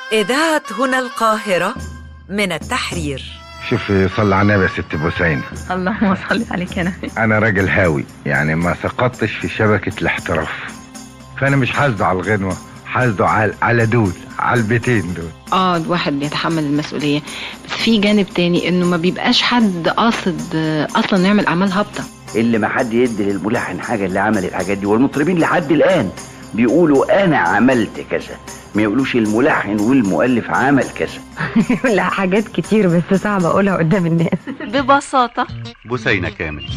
إذاعة هنا القاهرة من التحرير شوفي صلي على النبي يا ست بوسين اللهم صل عليك يا نبي انا راجل هاوي يعني ما سقطتش في شبكة الاحتراف فانا مش حاسده على الغنوة حاسده على على دول على البيتين دول اه الواحد بيتحمل المسؤولية بس في جانب تاني انه ما بيبقاش حد قاصد آه، اصلا يعمل اعمال هابطة اللي ما حد يدي للملحن حاجه اللي عمل الحاجات دي والمطربين لحد الان بيقولوا انا عملت كذا ما يقولوش الملحن والمؤلف عمل كذا لا حاجات كتير بس صعب اقولها قدام الناس ببساطة بثينة كامل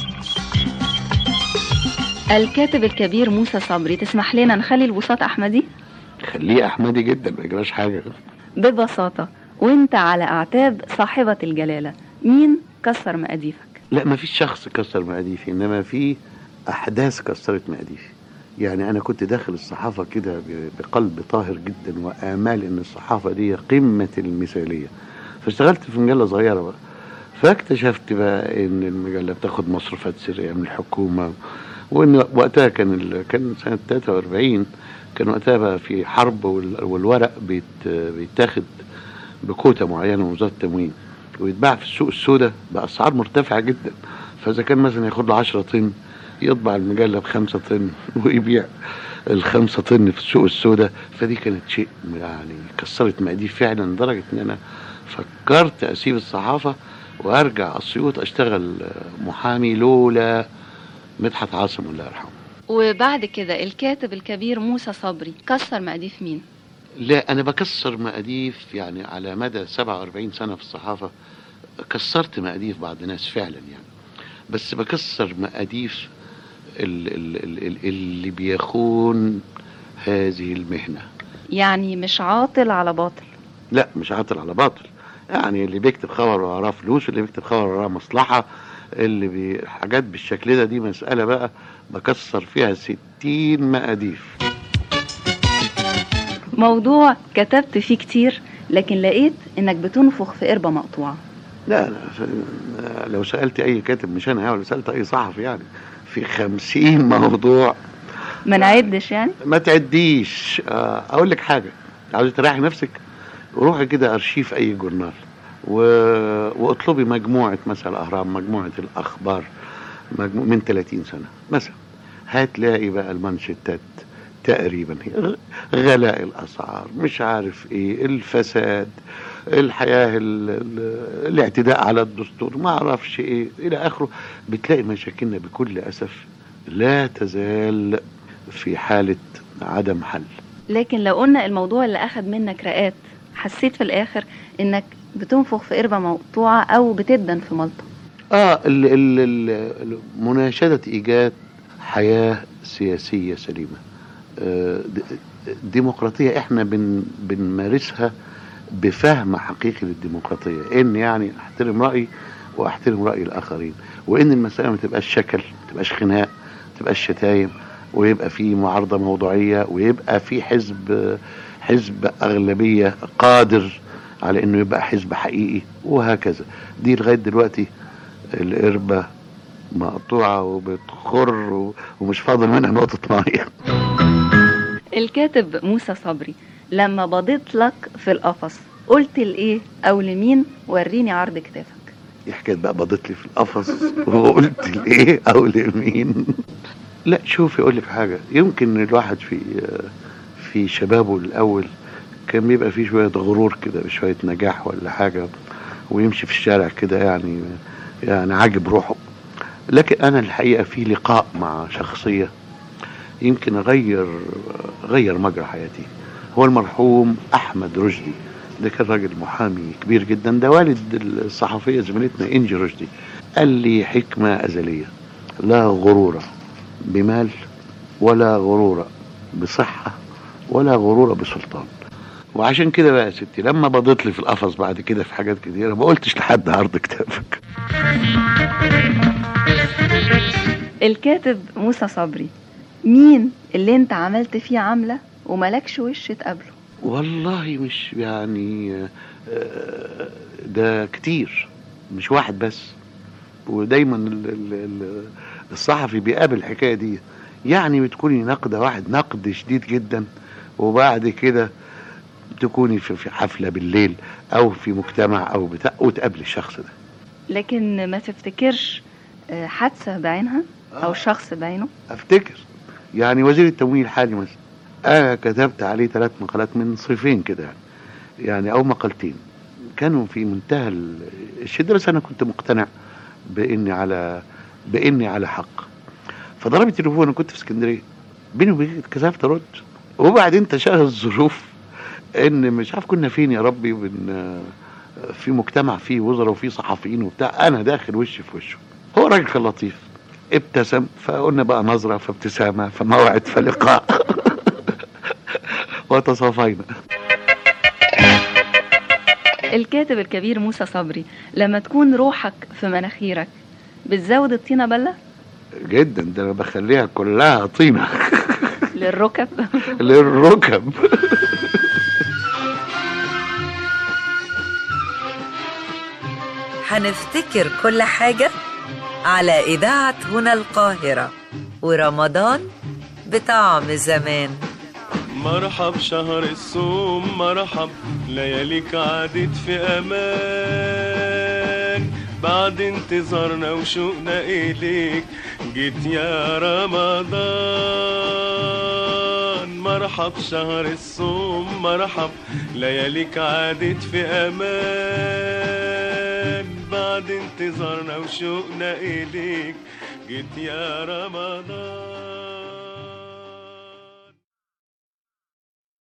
الكاتب الكبير موسى صبري تسمح لنا نخلي الوساط احمدي خليه احمدي جدا ما يجراش حاجه ببساطة وانت على اعتاب صاحبة الجلالة مين كسر مقاديفك لا ما فيش شخص كسر مقاديفي انما في احداث كسرت مقاديفي يعني انا كنت داخل الصحافه كده ب- بقلب طاهر جدا وامال ان الصحافه دي قمه المثاليه فاشتغلت في مجله صغيره بقى فاكتشفت بقى ان المجله بتاخد مصروفات سريه من الحكومه وان وقتها كان ال... كان سنه 43 كان وقتها بقى في حرب وال... والورق بيت... بيتاخد بكوتا معينه من وزاره التموين ويتباع في السوق السوداء باسعار مرتفعه جدا فاذا كان مثلا ياخد له 10 طن يطبع المجله بخمسة طن ويبيع الخمسة طن في السوق السوداء فدي كانت شيء يعني كسرت مقاديف فعلا لدرجه ان انا فكرت اسيب الصحافه وارجع اسيوط اشتغل محامي لولا مدحت عاصم الله يرحمه وبعد كده الكاتب الكبير موسى صبري كسر مقاديف مين لا انا بكسر مقاديف يعني على مدى 47 سنه في الصحافه كسرت مقاديف بعض ناس فعلا يعني بس بكسر مقاديف ال- ال- ال- ال- اللي بيخون هذه المهنه يعني مش عاطل على باطل لا مش عاطل على باطل يعني اللي بيكتب خبر وراه فلوس اللي بيكتب خبر وراه مصلحه اللي بي حاجات بالشكل ده دي مساله بقى بكسر فيها 60 مقاديف موضوع كتبت فيه كتير لكن لقيت انك بتنفخ في قربة مقطوعة لا لا ف- لو سألت أي كاتب مش أنا ولا سألت أي صحفي يعني في خمسين موضوع ما نعدش يعني ما تعديش آه، أقول لك حاجة عاوز تريحي نفسك روحي كده أرشيف أي جورنال و... واطلبي مجموعة مثلا الأهرام مجموعة الأخبار مجمو... من 30 سنة مثلا هتلاقي بقى المانشيتات تقريبا هي غ- غلاء الأسعار مش عارف إيه الفساد الحياة ال... ال... الاعتداء على الدستور ما أعرفش إيه إلى آخره بتلاقي مشاكلنا بكل أسف لا تزال في حالة عدم حل لكن لو قلنا الموضوع اللي اخد منك رقات حسيت في الاخر انك بتنفخ في قربة مقطوعة او بتدن في ملطة اه ال ال ال ال- مناشدة إيجاد حياة سياسية سليمة آه، د- ديمقراطية احنا بن بنمارسها بفهم حقيقي للديمقراطية ان يعني احترم رأيي واحترم رأي الآخرين وان المسألة ما تبقاش شكل ما تبقاش خناق ما تبقاش شتايم ويبقى في معارضة موضوعية ويبقى في حزب حزب أغلبية قادر على انه يبقى حزب حقيقي وهكذا دي لغاية دلوقتي القربة مقطوعة وبتخر و- ومش فاضل منها نقطة مية الكاتب موسى صبري لما بضيت لك في القفص قلت لايه او لمين وريني عرض كتافك دي حكاية بقى بضت لي في القفص وقلت لإيه أو لمين لا شوفي أقول لك حاجة يمكن الواحد في في شبابه الأول كان بيبقى فيه شوية غرور كده بشوية نجاح ولا حاجة ويمشي في الشارع كده يعني يعني عاجب روحه لكن أنا الحقيقة في لقاء مع شخصية يمكن أغير غير مجرى حياتي هو المرحوم أحمد رشدي ده كان راجل محامي كبير جدا ده والد الصحفية زميلتنا إنجي رشدي قال لي حكمة أزلية لا غرور بمال ولا غرور بصحة ولا غرور بسلطان وعشان كده بقى يا ستي لما بضيت لي في القفص بعد كده في حاجات كتيرة ما قلتش لحد عرض كتابك الكاتب موسى صبري مين اللي انت عملت فيه عاملة وملكش وش تقابله والله مش يعني آه، ده كتير مش واحد بس ودايما ال- ال- ال- الصحفي بيقابل الحكايه دي يعني بتكوني ناقده واحد نقد شديد جدا وبعد كده تكوني في في حفله بالليل او في مجتمع او بتاع وتقابلي الشخص ده لكن ما تفتكرش آه، حادثة بعينها أو شخص بعينه افتكر يعني وزير التموين الحالي مثلا انا كتبت عليه ثلاث مقالات من صيفين كده يعني يعني او مقالتين كانوا في منتهى ال- الشده بس انا كنت مقتنع باني على باني على حق فضرب التليفون انا كنت في اسكندريه بيني وبين كسفت ارد وبعدين تشاء الظروف ان مش عارف كنا فين يا ربي بن في مجتمع فيه وزراء وفيه صحفيين وبتاع انا داخل وشي في وشه هو راجل كان لطيف ابتسم فقلنا بقى نظرة فابتسامة فموعد فلقاء وتصافينا الكاتب الكبير موسى صبري لما تكون روحك في مناخيرك بتزود الطينة بلة جدا ده انا بخليها كلها طينة للركب للركب هنفتكر كل حاجة على إذاعة هنا القاهرة ورمضان بطعم زمان مرحب شهر الصوم مرحب لياليك عادت في امان بعد انتظارنا وشوقنا اليك جيت يا رمضان مرحب شهر الصوم مرحب لياليك عادت في امان بعد انتظارنا وشوقنا اليك جيت يا رمضان